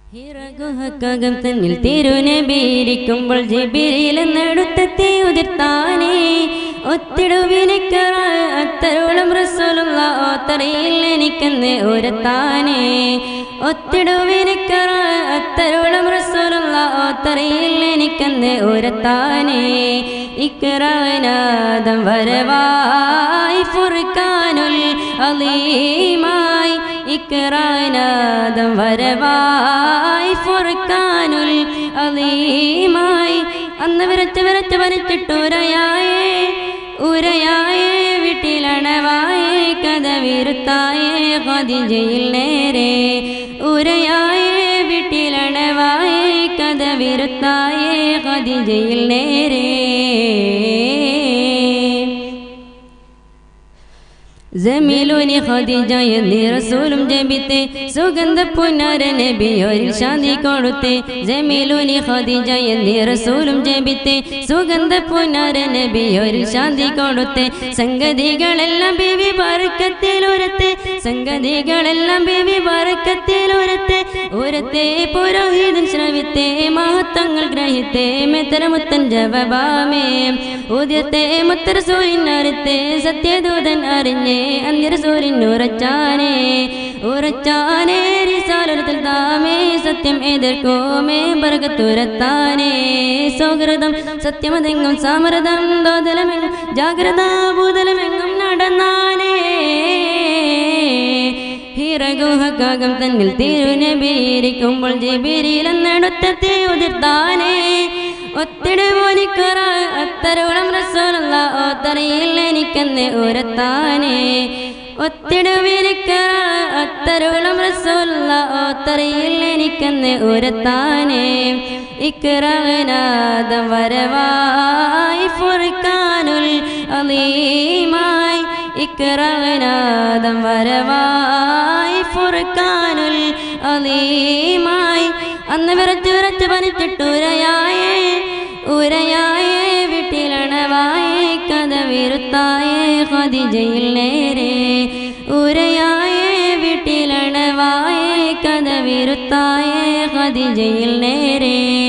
ഹിറഗുഹക്കകം തന്നിൽ തിരുനബീരിക്കുമ്പോൾ ജിബിരിലെന്നെടുത്തെത്തി ഉതിർത്താനേ ഒത്തിടുവിനിക്കറ അത്തരോളം റസൂലുള്ള ഓത്തറയിൽ എനിക്കെന്ന് ഉരത്താനേ ഒത്തിടുവിനിക്കറ അത്തരോളം റസൂലുള്ള ഓത്തറയിൽ എനിക്കെന്ന് ഉരത്താനേ ഇക്കറാനാദം വരവായി ഫുർക്കാനുൽ അലീമായി ഇക്കറാനാദം വരവായി ഫുർക്കാനുൽ അലീമായി അന്ന് വിരച്ച് വിരച്ച് വരച്ചിട്ടുരയായേ ഉരയായേ വീട്ടിലണവായേ കഥ വിരുത്തായേ ഖദീജയിൽ നേരെ ഉരയായേ വീട്ടിലണവായേ കഥ വിരുത്തായേ ഖദീജയിൽ നേരെ ജമീലുനി ഖദീജ എന്നീ റസൂലും ജപിത്തെ സുഗന്ധ പുന്നാര നബിയോരിൽ ശാന്തി കൊടുത്തെ ജമീലുനി ഖദീജ എന്നീ റസൂലും ജപിത്തെ സുഗന്ധ പുന്നാര നബിയോരിൽ ശാന്തി കൊടുത്തെ സംഗതികളെല്ലാം ബേബി പറക്കത്തിലുരത്തെ സംഗതികളെല്ലാം ബേബി പറക്കത്തിലുരത്തെ ഉരത്തെ പുരോഹിതൻ ശ്രവിത്തെ മഹത്വങ്ങൾ ഗ്രഹിത്തെ മെത്തരമുത്തൻ ജവബാമേ ഉദ്യത്തെ മുത്തര സൂര്യനറിത്തെ സത്യദൂതൻ അറിഞ്ഞേ അന്യര സൂര്യൻ ഉറച്ചാനേ ഉറച്ചാനേ റിസാലത്തിൽ താമേ സത്യം എതിർക്കോമേ ബർഗത്തുരത്താനേ സൗഹൃദം സത്യമതെങ്ങും സമൃദ്ധം ദോതലമെങ്ങും ജാഗ്രത ഭൂതലമെങ്ങും നടന്നാനേ ഹിറഗുഹകാകം തന്നിൽ തിരുനബീരിക്കുമ്പോൾ ജിബിരിലെന്നെടുത്തെത്തി ഉതിർത്താനേ ഒത്തിട് മോനിക്കറ അത്തരോളം റസൂലുള്ള ഓത്തറയിൽ എനിക്കെന്ന് ഉരത്താനേ ഒത്തിട് വിരിക്കറ അത്തരോളം റസൂലുള്ള ഓത്തറയിൽ എനിക്കെന്ന് ഉരത്താനേ ഇക്കറനാദം വരവായി ഫുർക്കാനുൽ അലീമായി ഇക്കറനാദം വരവായി ഫുർക്കാനുൽ അലീമായി അന്ന് വിറച്ച് വിറച്ച് പനിച്ചിട്ടുരയായേ ഉരയായേ വീട്ടിലണവായേ കഥ വിരുത്തായേ ഖദീജയിൽ നേരെ ഉരയായേ വീട്ടിലണവായേ കഥ വിരുത്തായേ ഖദീജയിൽ നേരെ